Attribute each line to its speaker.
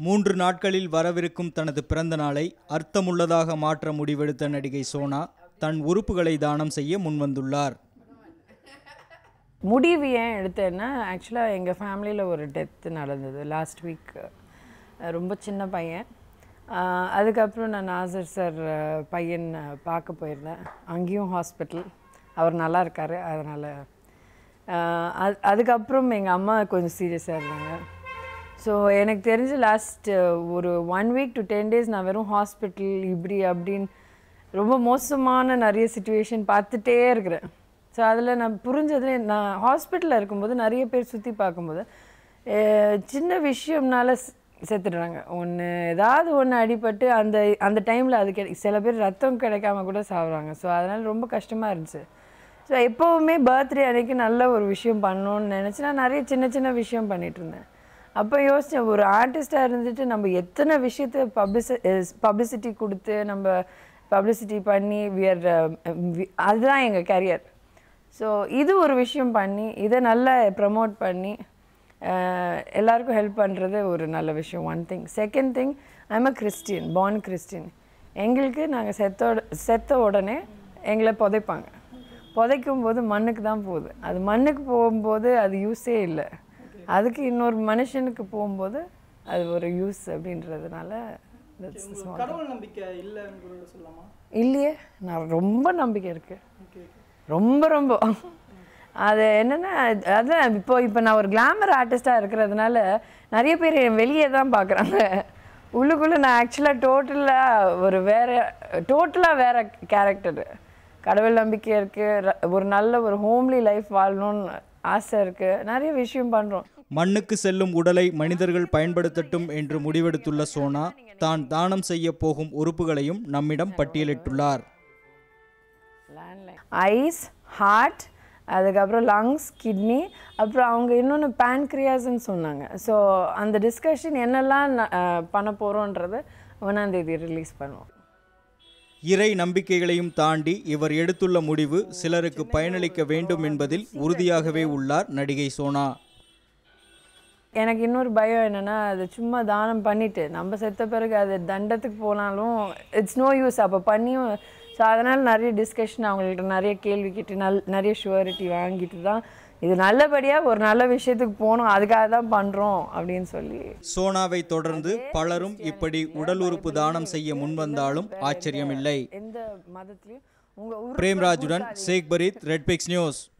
Speaker 1: மூன்று நாட்களில் வரவிருக்கும் தனது பிறந்த நாளை அர்த்தமுள்ளதாக மாற்ற முடிவெடுத்த நடிகை சோனா தன் உறுப்புகளை தானம் செய்ய முன்வந்துள்ளார்
Speaker 2: முடிவு ஏன் எடுத்தேன்னா ஆக்சுவலாக எங்கள் ஃபேமிலியில் ஒரு டெத்து நடந்தது லாஸ்ட் வீக் ரொம்ப சின்ன பையன் அஹ் அதுக்கப்புறம் நான் நாசர் சார் பையன் அஹ், பார்க்க போயிருந்தேன் அங்கேயும் ஹாஸ்பிட்டல் அவர் நல்லா இருக்கார் அதனால் அது அதுக்கப்புறம் எங்கள் அம்மா கொஞ்சம் சீரியஸாக இருந்தாங்க ஸோ எனக்கு தெரிஞ்சு லாஸ்ட் ஒரு one week to ten days நான் வெறும் ஹாஸ்பிட்டல் இப்படி அப்படின்னு ரொம்ப மோசமான நிறைய சுச்சுவேஷன் பார்த்துட்டே இருக்கிறேன் ஸோ அதில் நான் புரிஞ்சது நான் ஹாஸ்பிட்டலில் இருக்கும்போது நிறைய பேர் சுற்றி பார்க்கும்போது அஹ், சின்ன விஷயம்னால செ- செத்துடுறாங்க ஒன்று ஏதாவது ஒன்று அடிபட்டு அந்த அந்த டைமில் அது கிடை சில பேர் ரத்தம் கிடைக்காம கூட சாகுறாங்க ஸோ அதனால் ரொம்ப கஷ்டமாக இருந்துச்சு ஸோ எப்போவுமே பர்த்டே அன்னைக்கு நல்ல ஒரு விஷயம் பண்ணணும்னு நினச்சி நான் நிறைய சின்ன சின்ன விஷயம் பண்ணிட்டு இருந்தேன் அப்போ யோசித்தேன் ஒரு ஆர்டிஸ்டாக இருந்துட்டு நம்ம எத்தனை விஷயத்த பப்ளிசி பப்ளிசிட்டி கொடுத்து நம்ம பப்ளிசிட்டி பண்ணி வியர் அதுதான் எங்கள் கரியர் ஸோ இது ஒரு விஷயம் பண்ணி இதை நல்லா ப்ரமோட் பண்ணி அஹ், எல்லாருக்கும் ஹெல்ப் பண்ணுறது ஒரு நல்ல விஷயம் one thing second thing I'm a Christian born Christian எங்களுக்கு நாங்கள் செத்தோட செத்த உடனே எங்களை புதைப்பாங்க புதைக்கும் போது மண்ணுக்கு தான் போகுது அது மண்ணுக்கு போகும்போது அது யூஸே இல்லை அதுக்கு இன்னொரு மனுஷனுக்கு போகும்போது அது ஒரு யூஸ் அப்படின்றதுனால that's the small
Speaker 3: கடவுள் நம்பிக்கை இல்லைன்னு கூட சொல்லலாமா
Speaker 2: இல்லையே நான் ரொம்ப நம்பிக்கை இருக்கு ரொம்ப ரொம்ப அது என்னன்னா அதான் இப்போ இப்போ நான் ஒரு கிளாமர் ஆர்டிஸ்டாக இருக்கிறதுனால நிறைய பேர் என் வெளியே தான் பார்க்குறாங்க உள்ளுக்குள்ளே நான் ஆக்சுவலாக டோட்டலாக ஒரு வேற டோட்டலாக வேற கேரக்டர் கடவுள் நம்பிக்கை இருக்குது ஒரு நல்ல ஒரு ஹோம்லி லைஃப் வாழணும்னு ஆசை இருக்குது நிறைய விஷயம் பண்ணுறோம்
Speaker 1: மண்ணுக்கு செல்லும் உடலை மனிதர்கள் பயன்படுத்தட்டும் என்று முடிவெடுத்துள்ள சோனா தான் தானம் செய்ய போகும் உறுப்புகளையும் நம்மிடம் பட்டியலிட்டுள்ளார்
Speaker 2: ஐஸ் ஹார்ட் அதுக்கப்புறம் லங்ஸ் கிட்னி அப்புறம் அவங்க இன்னொன்று பேன்க்ரியாஸ்ன்னு சொன்னாங்க ஸோ அந்த டிஸ்கஷன் என்னெல்லாம் ந- அஹ் பண்ண போகிறோன்றத ஒன்றாந்தேதி ரிலீஸ் பண்ணுவோம்
Speaker 1: இறை நம்பிக்கைகளையும் தாண்டி இவர் எடுத்துள்ள முடிவு சிலருக்கு பயனளிக்க வேண்டும் என்பதில் உறுதியாகவே உள்ளார் நடிகை சோனா
Speaker 2: எனக்கு இன்னொரு பயம் என்னென்னா அது சும்மா தானம் பண்ணிட்டு நம்ம செத்த பிறகு அது தண்டத்துக்கு போனாலும் இட்ஸ் நோ யூஸ் அப்போ பண்ணியும் ஸோ அதனால் நிறைய டிஸ்கஷன் அவங்கள்ட்ட நிறைய கேள்வி கேட்டு நல் நிறைய ஷுவரிட்டி வாங்கிட்டு தான் இது நல்லபடியாக ஒரு நல்ல விஷயத்துக்கு போகணும் அதுக்காக தான் பண்ணுறோம் அப்படின்னு சொல்லி
Speaker 1: சோனாவை தொடர்ந்து பலரும் இப்படி உடல் உறுப்பு தானம் செய்ய முன்வந்தாலும் ஆச்சரியமில்லை
Speaker 2: எந்த மதத்துலையும் உங்கள்
Speaker 1: பிரேம்ராஜுடன் Sheikh Fareed Red Pix news